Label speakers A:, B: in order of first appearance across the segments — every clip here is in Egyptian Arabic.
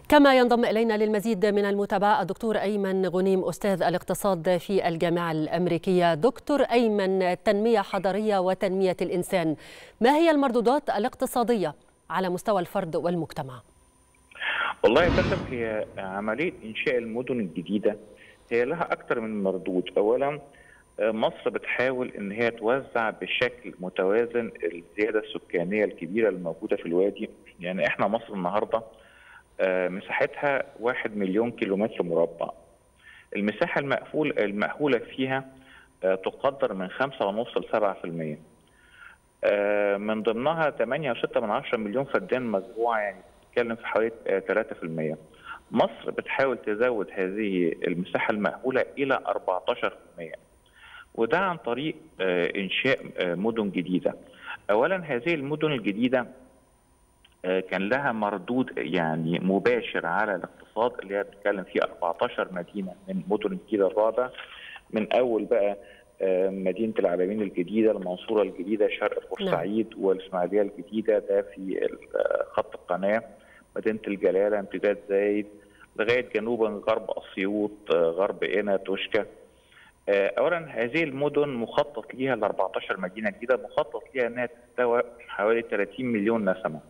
A: كما ينضم إلينا للمزيد من المتابعة الدكتور أيمن غنيم أستاذ الاقتصاد في الجامعة الأمريكية دكتور أيمن تنمية حضرية وتنمية الإنسان ما هي المردودات الاقتصادية على مستوى الفرد والمجتمع؟
B: والله يا فندم هي عملية إنشاء المدن الجديدة هي لها أكثر من مردود أولا مصر بتحاول ان هي توزع بشكل متوازن الزياده السكانيه الكبيره الموجوده في الوادي يعني احنا مصر النهارده مساحتها 1 مليون كيلومتر مربع المساحه المقفول المأهوله فيها تقدر من 5.5 ل 7% من ضمنها 8.6 مليون فدان مزروعه يعني بتتكلم في حوالي 3% مصر بتحاول تزود هذه المساحه المأهوله الى 14% وده عن طريق انشاء مدن جديده. اولا هذه المدن الجديده كان لها مردود يعني مباشر على الاقتصاد اللي هي بتتكلم فيه 14 مدينه من مدن الجيل الرابع من اول بقى مدينه العالمين الجديده، المنصوره الجديده، شرق بورسعيد والاسماعيليه الجديده ده في خط القناه، مدينه الجلاله، امتداد زايد لغايه جنوبا غرب اسيوط، غرب قنا، توشكا. اولا هذه المدن مخطط ليها ال 14 مدينه جديده مخطط ليها انها تستوعب حوالي 30 مليون نسمه.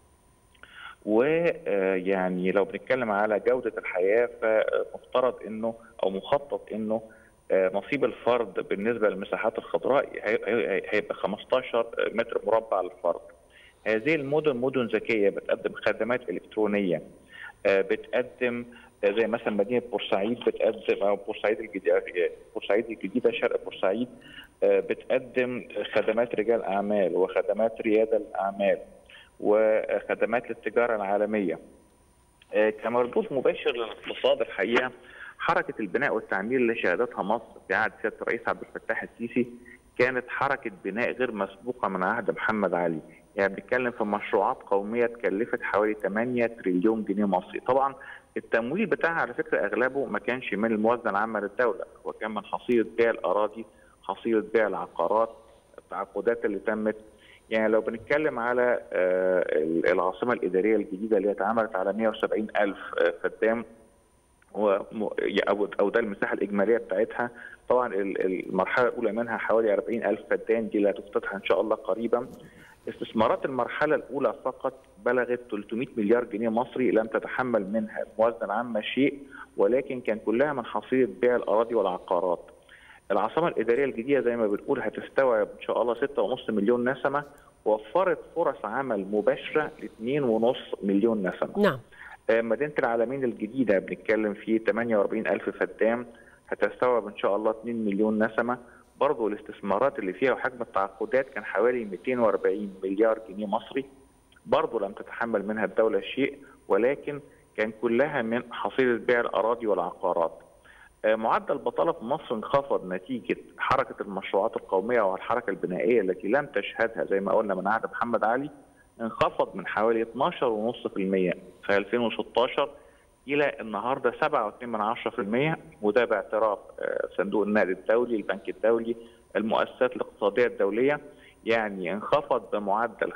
B: ويعني لو بنتكلم على جوده الحياه فمفترض انه او مخطط انه نصيب الفرد بالنسبه للمساحات الخضراء هيبقى 15 متر مربع للفرد. هذه المدن مدن ذكيه بتقدم خدمات الكترونيه بتقدم زي مثلا مدينه بورسعيد بتقدم او بورسعيد الجديده بورسعيد الجديده شرق بورسعيد بتقدم خدمات رجال اعمال وخدمات رياده الاعمال وخدمات للتجاره العالميه. كمردود مباشر للاقتصاد الحقيقه حركه البناء والتعمير اللي شهدتها مصر في عهد سياده الرئيس عبد الفتاح السيسي كانت حركه بناء غير مسبوقه من عهد محمد علي، يعني بنتكلم في مشروعات قوميه تكلفت حوالي 8 تريليون جنيه مصري، طبعا التمويل بتاعها على فكره اغلبه ما كانش من الموازنه العامه للدوله، هو كان من حصيله بيع الاراضي، حصيله بيع العقارات، التعاقدات اللي تمت يعني لو بنتكلم على العاصمه الاداريه الجديده اللي اتعملت على 170 الف فدان او ده المساحه الاجماليه بتاعتها طبعا المرحله الاولى منها حوالي 40 الف فدان دي اللي هتفتتح ان شاء الله قريبا استثمارات المرحله الاولى فقط بلغت 300 مليار جنيه مصري لم تتحمل منها الموازنه العامه شيء ولكن كان كلها من حصيله بيع الاراضي والعقارات. العاصمه الاداريه الجديده زي ما بنقول هتستوعب ان شاء الله 6.5 مليون نسمه وفرت فرص عمل مباشره ل 2.5 مليون نسمه.
A: نعم.
B: مدينه العالمين الجديده بنتكلم في 48 الف فدان هتستوعب ان شاء الله 2 مليون نسمه برضه الاستثمارات اللي فيها وحجم التعاقدات كان حوالي 240 مليار جنيه مصري برضه لم تتحمل منها الدولة شيء ولكن كان كلها من حصيلة بيع الأراضي والعقارات معدل البطالة في مصر انخفض نتيجة حركة المشروعات القومية والحركة البنائية التي لم تشهدها زي ما قلنا من عهد محمد علي انخفض من حوالي 12.5% في 2016 الى النهارده 7.2% وده باعتراف صندوق النقد الدولي، البنك الدولي، المؤسسات الاقتصاديه الدوليه يعني انخفض بمعدل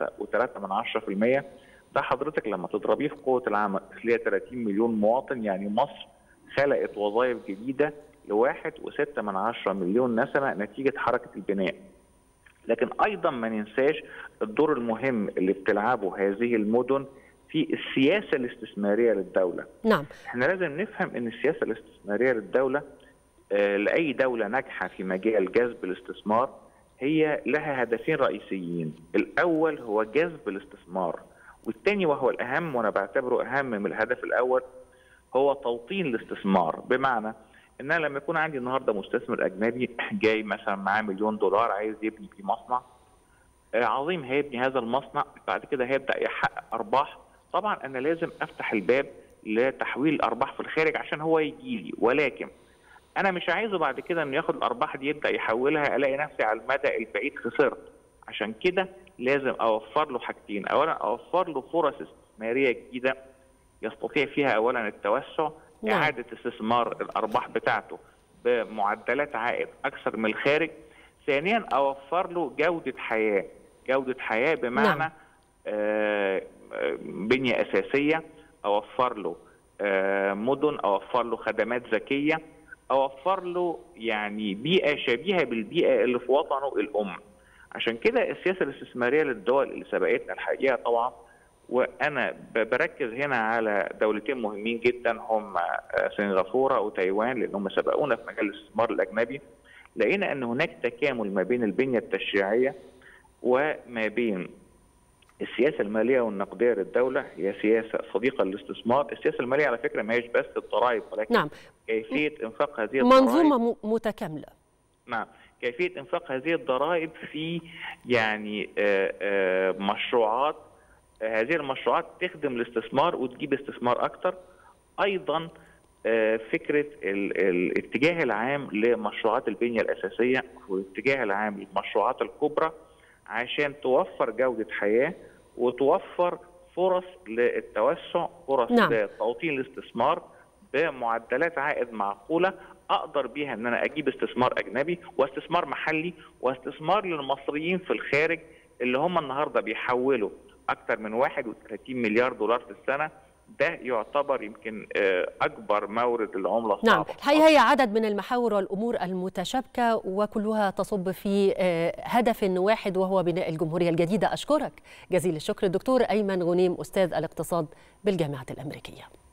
B: 5.3% ده حضرتك لما تضربيه في قوه العمل اللي هي 30 مليون مواطن يعني مصر خلقت وظائف جديده لواحد وستة من عشرة مليون نسمة نتيجة حركة البناء لكن أيضا ما ننساش الدور المهم اللي بتلعبه هذه المدن في السياسة الاستثمارية للدولة
A: نعم
B: احنا لازم نفهم ان السياسة الاستثمارية للدولة آه لأي دولة ناجحة في مجال جذب الاستثمار هي لها هدفين رئيسيين الأول هو جذب الاستثمار والثاني وهو الأهم وأنا بعتبره أهم من الهدف الأول هو توطين الاستثمار بمعنى ان انا لما يكون عندي النهارده مستثمر اجنبي جاي مثلا معاه مليون دولار عايز يبني فيه مصنع آه عظيم هيبني هذا المصنع بعد كده هيبدا يحقق ارباح طبعا انا لازم افتح الباب لتحويل الارباح في الخارج عشان هو يجي لي ولكن انا مش عايزه بعد كده انه ياخد الارباح دي يبدا يحولها الاقي نفسي على المدى البعيد خسرت عشان كده لازم اوفر له حاجتين اولا اوفر له فرص استثماريه جديده يستطيع فيها اولا التوسع
A: نعم.
B: اعاده استثمار الارباح بتاعته بمعدلات عائد اكثر من الخارج ثانيا اوفر له جوده حياه جوده حياه بمعنى
A: نعم.
B: آه، آه، بنيه اساسيه اوفر له مدن اوفر له خدمات ذكيه اوفر له يعني بيئه شبيهه بالبيئه اللي في وطنه الام عشان كده السياسه الاستثماريه للدول اللي سبقتنا الحقيقه طبعا وانا بركز هنا على دولتين مهمين جدا هم سنغافوره وتايوان لان هم سبقونا في مجال الاستثمار الاجنبي لقينا ان هناك تكامل ما بين البنيه التشريعيه وما بين السياسه الماليه والنقديه للدوله هي سياسه صديقه للاستثمار، السياسه الماليه على فكره ما هيش بس الضرائب ولكن
A: نعم.
B: كيفيه انفاق هذه الضرائب
A: منظومه متكامله
B: نعم كيفيه انفاق هذه الضرائب في يعني آآ آآ مشروعات هذه المشروعات تخدم الاستثمار وتجيب استثمار اكتر ايضا فكره الاتجاه العام لمشروعات البنيه الاساسيه والاتجاه العام للمشروعات الكبرى عشان توفر جوده حياه وتوفر فرص للتوسع فرص
A: نعم.
B: لتوطين الاستثمار بمعدلات عائد معقوله اقدر بيها ان انا اجيب استثمار اجنبي واستثمار محلي واستثمار للمصريين في الخارج اللي هم النهارده بيحولوا اكثر من 31 مليار دولار في السنه ده يعتبر يمكن اكبر مورد العمله الصعبه
A: نعم الحقيقه هي عدد من المحاور والامور المتشابكه وكلها تصب في هدف واحد وهو بناء الجمهوريه الجديده اشكرك جزيل الشكر الدكتور ايمن غنيم استاذ الاقتصاد بالجامعه الامريكيه